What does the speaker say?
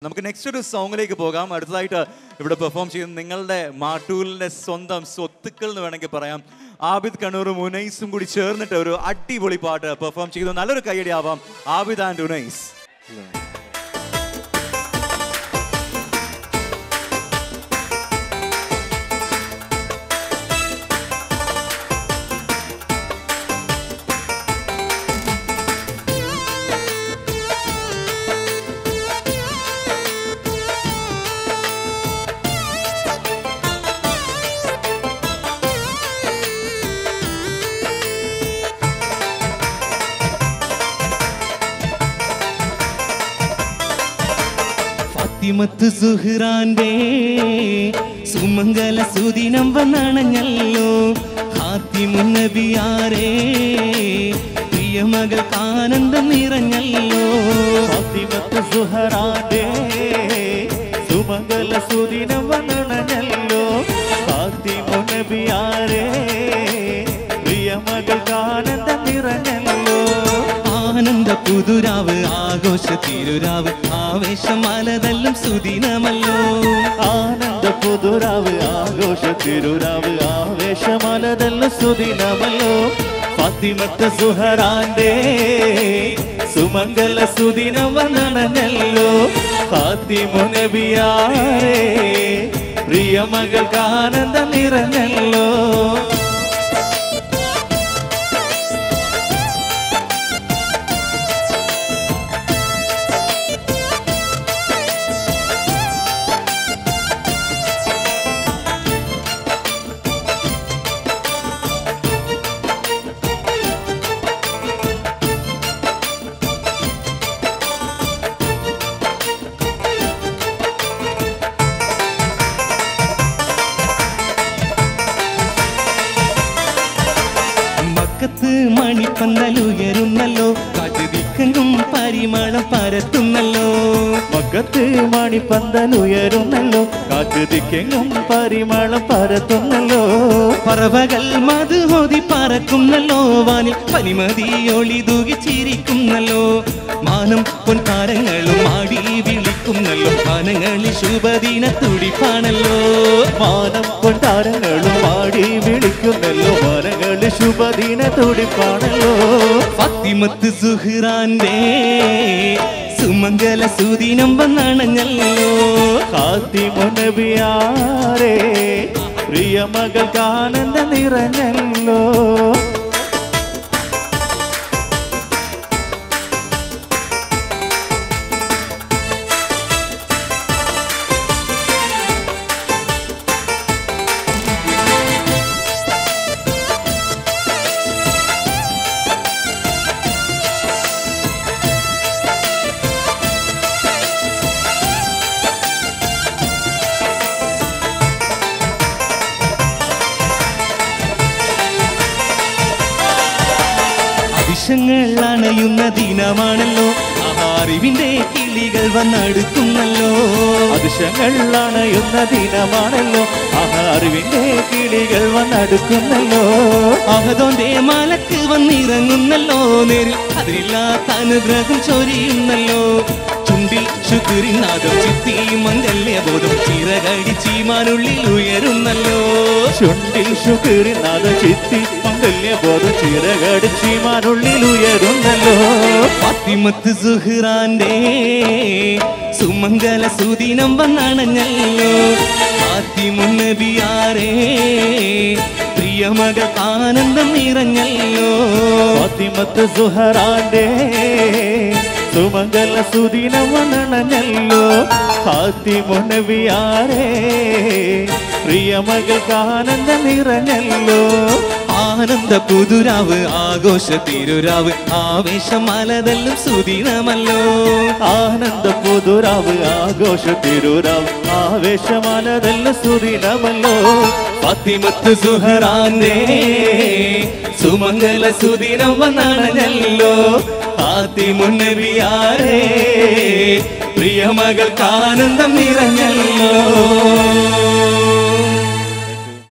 നമുക്ക് നെക്സ്റ്റ് ഒരു സോങ്ങിലേക്ക് പോകാം അടുത്തതായിട്ട് ഇവിടെ പെർഫോം ചെയ്യുന്ന നിങ്ങളുടെ മാട്ടൂലിന്റെ സ്വന്തം സ്വത്തുക്കൾ എന്ന് വേണമെങ്കിൽ പറയാം ആബിദ് കണ്ണൂറും ഉനൈസും കൂടി ചേർന്നിട്ട് ഒരു അടിപൊളി പാട്ട് പെർഫോം ചെയ്തു നല്ലൊരു കൈയടി ആവാം ആബിദ് ആൻഡ് ഉനൈസ് ഫാത്തിമത്ത് സുഹ്റാന്റെ സുമംഗല സുദിനം വന്നണഞ്ഞല്ലോ ഹാത്തിമുന്നബിയാരേ പ്രിയമകൾക്ക് ആനന്ദം നിറഞ്ഞല്ലോ ഫാത്തിമത്ത് സുഹറാന്റെ സുമംഗല സുദിനം വന്നണഞ്ഞല്ലോ ഫാത്തിമുനബിയാരെ പ്രിയമകൾക്ക് ആനന്ദം നിറഞ്ഞല്ലോ ആനന്ദ പുതുരാവ് ആഘോഷ തിരുരാവ് ആവേശം അലതല്ലും സുദിനമല്ലോ ആനന്ദ പുതുരാവ് ആഘോഷ തിരുരാവ് ആവേശമലതല്ല സുദിനമല്ലോ ഫാത്തിമത്ത് സുഹറാന്റെ സുമംഗല സുദിനം വന്നണഞ്ഞല്ലോ ഫാത്തിമുനബിയാരെ പ്രിയമകൾക്ക് ആനന്ദം നിറഞ്ഞല്ലോ മക്കത്ത് മണിപ്പന്തലുയരുന്നല്ലോ കാറ്റുതിക്കെങ്കും പരിമളം പരത്തുന്നല്ലോ മക്കത്ത് മണിപ്പന്തലുയരുന്നല്ലോ കാറ്റ് ദിക്കെങ്ങും പരിമളം പരത്തുന്നല്ലോ പറവകൾ മധുഹോതി പറക്കുന്നല്ലോ വാനിൽ പനിമതിയൊളി തൂകി ചിരിക്കുന്നല്ലോ മാനം പൊൻകാരങ്ങളും ആടി വിളിക്കുന്നല്ലോ മാനങ്ങളിൽ ശുഭദിന തുടിപ്പാണല്ലോ മാനം കൊണ്ടാരങ്ങളും ആടി വിളിക്കുന്നല്ലോ മനങ്ങളിൽ ശുഭദിന തുടിപ്പാണല്ലോ ഫത്തിമത്ത് സുഹ്റാന്റെ സുമംഗല സുദിനം വന്നണഞ്ഞല്ലോ കാത്തിമുനബിയാരെ പ്രിയ മകൾക്ക് ആനന്ദ നിറഞ്ഞല്ലോ അതിശങ്ങൾ അണയുന്ന ദിനമാണല്ലോ ആ അറിവിന്റെ കിളികൾ വന്നടുക്കുന്നല്ലോ അതിശങ്ങൾ അണയുന്ന ദിനമാണല്ലോ ആഹാ അറിവിന്റെ കിളികൾ വന്നടുക്കുന്നല്ലോ അഹദോന്റെ മലക്ക് വന്നിറങ്ങുന്നല്ലോ നേരിൽ അതിലില്ലാത്ത അനുഗ്രഹം ചൊരിയുന്നല്ലോ ചുണ്ടിൽ ശുക്രിനാഥം ചിത്തി മംഗല്യബോധം ചിറകടി ചീമാനുള്ളിൽ ഉയരുന്നല്ലോ ചുണ്ടിൽ ശുക്രിനാഥ ചിത്തി മംഗല്യബോധം ചിറകടിച്ചി മാനുള്ളിൽ ഉയരുന്നല്ലോ ഫാത്തിമത്ത് സുഹ്റാന്റെ സുമംഗല സുദിനം വന്നണഞ്ഞല്ലോ ഫാത്തിമുന്നബിയാരേ പ്രിയമകൾ ആനന്ദം നിറഞ്ഞല്ലോ ഫാത്തിമത്ത് സുഹറാന്റെ സുമംഗല സുദിനം വന്നണഞ്ഞല്ലോ ഫാത്തിമുനബിയാരെ പ്രിയ മകൾക്ക് ആനന്ദം നിറഞ്ഞല്ലോ ആനന്ദ പുതുരാവ് ആഘോഷ തിരുരാവ് ആവേശം അലതല്ലും സുദിനമല്ലോ ആനന്ദ പുതുരാവ് ആഘോഷ തിരുരാവ് ആവേശമാനതല്ല സുദിനമല്ലോ ഫാത്തിമത്ത് സുഹറാന്റെ സുമംഗല സുദിനം വന്നണഞ്ഞല്ലോ ഫാത്തിമുന്നബിയാരേ പ്രിയമകൾക്ക് ആനന്ദം നിറഞ്ഞല്ലോ